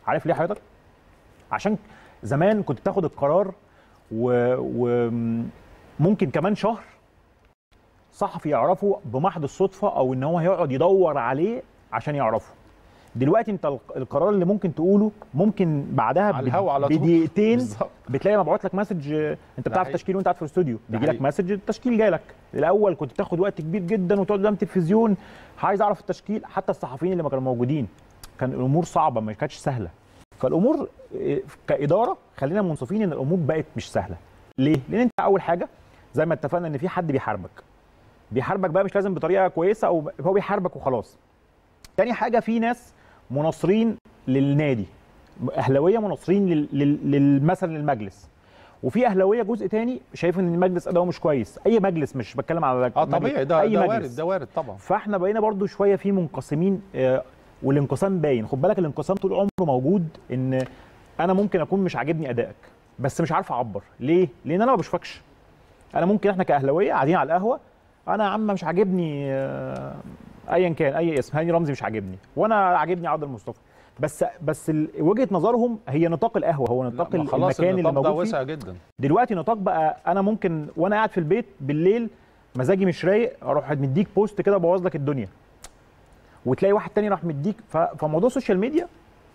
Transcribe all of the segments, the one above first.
عارف ليه حضرتك عشان زمان كنت تاخد القرار وممكن كمان شهر صحفي يعرفه بمحض الصدفه او ان هو هيقعد يدور عليه عشان يعرفه دلوقتي انت الق- القرار اللي ممكن تقوله ممكن بعدها على الهوا على طول. بدقيقتين بالظبط. بتلاقي مبعوت لك مسج آه، انت بتعرف حقيقي. تشكيل وانت قاعد في الاستوديو بيجي لك حقيقي. مسج التشكيل جاي لك الاول كنت بتاخد وقت كبير جدا وتقعد قدام التلفزيون عايز اعرف التشكيل حتى الصحفيين اللي ما كانوا موجودين كان الامور صعبه ما كانتش سهله فالامور آه، كاداره خلينا منصفين ان الامور بقت مش سهله ليه لان انت اول حاجه زي ما اتفقنا ان في حد بيحاربك بيحاربك بقى مش لازم بطريقه كويسه او هو بيحاربك وخلاص تاني حاجه في ناس مناصرين للنادي اهلاويه مناصرين لل- لل- لل- مثلا للمجلس وفي اهلاويه جزء تاني شايف ان المجلس اداؤه مش كويس اي مجلس مش بتكلم على اه مجلس، طبيعي ده اي ده مجلس وارد ده وارد طبعا فاحنا بقينا برضو شويه في منقسمين آه، والانقسام باين خد بالك الانقسام طول عمره موجود ان انا ممكن اكون مش عاجبني ادائك بس مش عارف اعبر ليه لان انا ما بشوفكش انا ممكن احنا كاهلاويه قاعدين على القهوه انا يا عم مش عاجبني آه، ايا كان اي اسم هاني رمزي مش عاجبني وانا عاجبني عادل مصطفى بس بس ال- وجهه نظرهم هي نطاق القهوه هو نطاق لا، ما خلاص المكان اللي النطاق ده موجود فيه وسع جدا دلوقتي نطاق بقى انا ممكن وانا قاعد في البيت بالليل مزاجي مش رايق اروح مديك بوست كده ابوظ لك الدنيا وتلاقي واحد تاني راح مديك ف- فموضوع السوشيال ميديا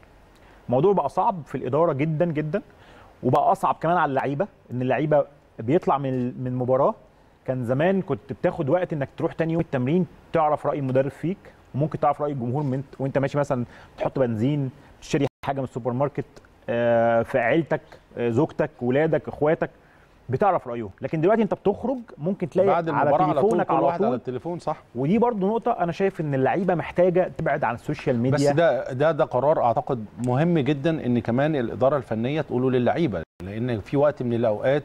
موضوع بقى صعب في الاداره جدا جدا وبقى اصعب كمان على اللعيبه ان اللعيبه بيطلع من من مباراه كان زمان كنت بتاخد وقت انك تروح تاني يوم التمرين تعرف راي المدرب فيك وممكن تعرف راي الجمهور من وانت ماشي مثلا تحط بنزين تشتري حاجه من السوبر ماركت آه، في عيلتك آه، زوجتك ولادك اخواتك بتعرف رايهم لكن دلوقتي انت بتخرج ممكن تلاقي بعد على المباراه على طول تليفونك كل على واحد على طول التليفون صح ودي برضو نقطه انا شايف ان اللعيبه محتاجه تبعد عن السوشيال بس ميديا ده ده ده قرار اعتقد مهم جدا ان كمان الاداره الفنيه تقوله للعيبه لان في وقت من الاوقات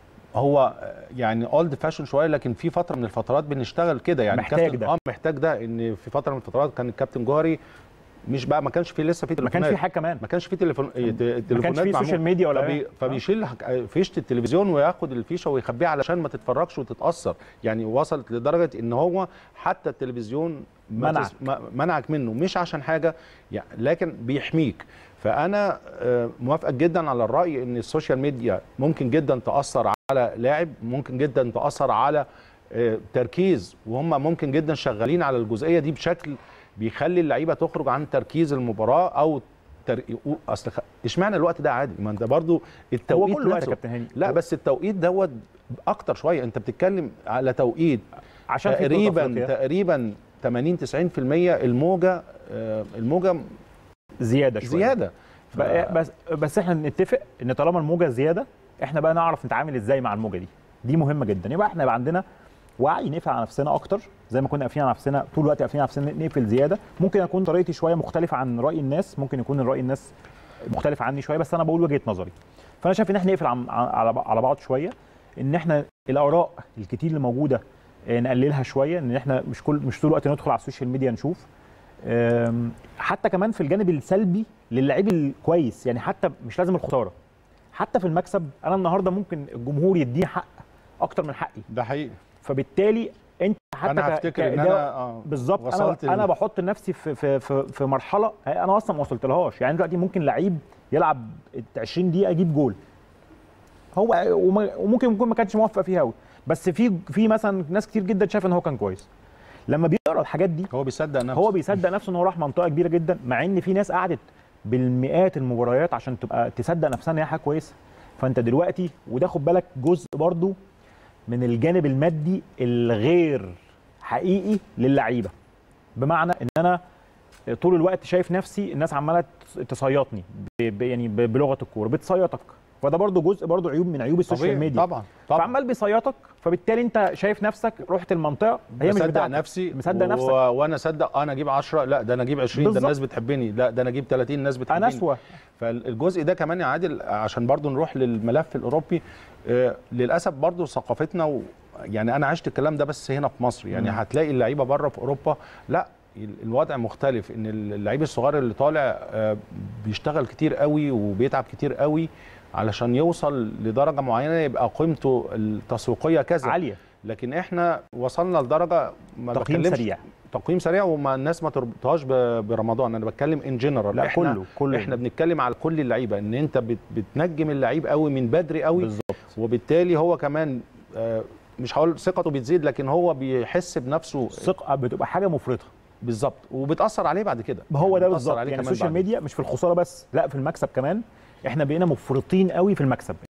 هو يعني اولد فاشن شويه لكن في فتره من الفترات بنشتغل كده يعني محتاج كابتن- ده. اه محتاج ده ان في فتره من الفترات كان الكابتن جوهري مش بقى ما كانش في لسه في ما تليفونات كانش في حاجه كمان ما كانش في تليفون ما كانش تليفونات في سوشيال ميديا ولا فبي... إيه. فبيشيل حك- فيشه التلفزيون وياخد الفيشه ويخبيها علشان ما تتفرجش وتتاثر يعني وصلت لدرجه ان هو حتى التلفزيون ما منعك. تس- ما- منعك منه مش عشان حاجه يعني لكن بيحميك فانا آه، موافقك جدا على الراي ان السوشيال ميديا ممكن جدا تاثر على لاعب ممكن جدا تاثر على آه، تركيز وهم ممكن جدا شغالين على الجزئيه دي بشكل بيخلي اللعيبه تخرج عن تركيز المباراه او تر... اصل خ- اشمعنى الوقت ده عادي ما انت برضو هو التوقيت كل وقت يا نفسه كابتن هاني لا هو- بس التوقيت دوت اكتر شويه انت بتتكلم على توقيت عشان في بطولة تقريبا أفريقيا تقريبا 80 90% الموجه آه، الموجه زياده شويه زياده ف- بقى- بس بس احنا نتفق ان طالما الموجه زياده احنا بقى نعرف نتعامل ازاي مع الموجه دي دي مهمه جدا يبقى احنا يبقى عندنا وعي نقفل على نفسنا اكتر زي ما كنا قافلين على نفسنا طول الوقت قافلين على نفسنا نقفل زياده ممكن اكون طريقتي شويه مختلفه عن راي الناس ممكن يكون راي الناس مختلف عني شويه بس انا بقول وجهه نظري فانا شايف ان احنا نقفل عن- على على بعض شويه ان احنا الاراء الكتير اللي موجوده آه، نقللها شويه ان احنا مش كل مش طول الوقت ندخل على السوشيال ميديا نشوف أم، حتى كمان في الجانب السلبي للعيب الكويس يعني حتى مش لازم الخساره حتى في المكسب انا النهارده ممكن الجمهور يديني حق اكتر من حقي ده حقيقي فبالتالي انت حتى انا ك- هفتكر ان كإدارة- انا اه بالظبط انا وصلت انا ال- بحط نفسي في في في, في مرحله انا اصلا ما وصلتلهاش يعني دلوقتي ممكن لعيب يلعب 20 دقيقه يجيب جول هو وما- وممكن يكون ما كانش موفق فيها قوي بس في في مثلا ناس كتير جدا شايفه ان هو كان كويس لما بيقرا الحاجات دي هو بيصدق نفسه هو بيصدق نفسه ان هو راح منطقه كبيره جدا مع ان في ناس قعدت بالمئات المباريات عشان تبقى تصدق نفسها ان هي حاجه كويسه فانت دلوقتي وده خد بالك جزء برضو من الجانب المادي الغير حقيقي للعيبه بمعنى ان انا طول الوقت شايف نفسي الناس عماله تصيطني ب- ب- يعني ب- بلغه الكوره بتصيطك فده برضو جزء برضو عيوب من عيوب السوشيال طبيعي ميديا طبعا طبعا فعمال بيصيطك فبالتالي انت شايف نفسك رحت المنطقه هي مش مصدق بتاعتك نفسي مصدق و... نفسك وانا اصدق انا اجيب 10 لا ده انا اجيب 20 ده بالظبط. الناس بتحبني لا ده انا اجيب 30 الناس بتحبني انا اسوأ فالجزء ده كمان يا عادل عشان برضو نروح للملف الاوروبي آه، للاسف برضو ثقافتنا و يعني انا عشت الكلام ده بس هنا في مصر يعني مم. هتلاقي اللعيبه بره في اوروبا لا ال- الوضع مختلف ان اللعيب الصغير اللي طالع آه، بيشتغل كتير قوي وبيتعب كتير قوي علشان يوصل لدرجه معينه يبقى قيمته التسويقيه كذا عاليه لكن احنا وصلنا لدرجه ما تقييم بتكلمش سريع تقييم سريع وما الناس ما تربطهاش ب- برمضان انا بتكلم ان جنرال لا احنا كله كله احنا بنتكلم على كل اللعيبه ان انت بت- بتنجم اللعيب قوي من بدري قوي بالظبط وبالتالي هو كمان آه، مش هقول ثقته بتزيد لكن هو بيحس بنفسه الثقه بتبقى حاجه مفرطه بالظبط وبتاثر عليه بعد كده ما هو ده بتأثر بالظبط عليه يعني كمان السوشيال بعد. ميديا مش في الخساره بس لا في المكسب كمان احنا بقينا مفرطين قوي في المكسب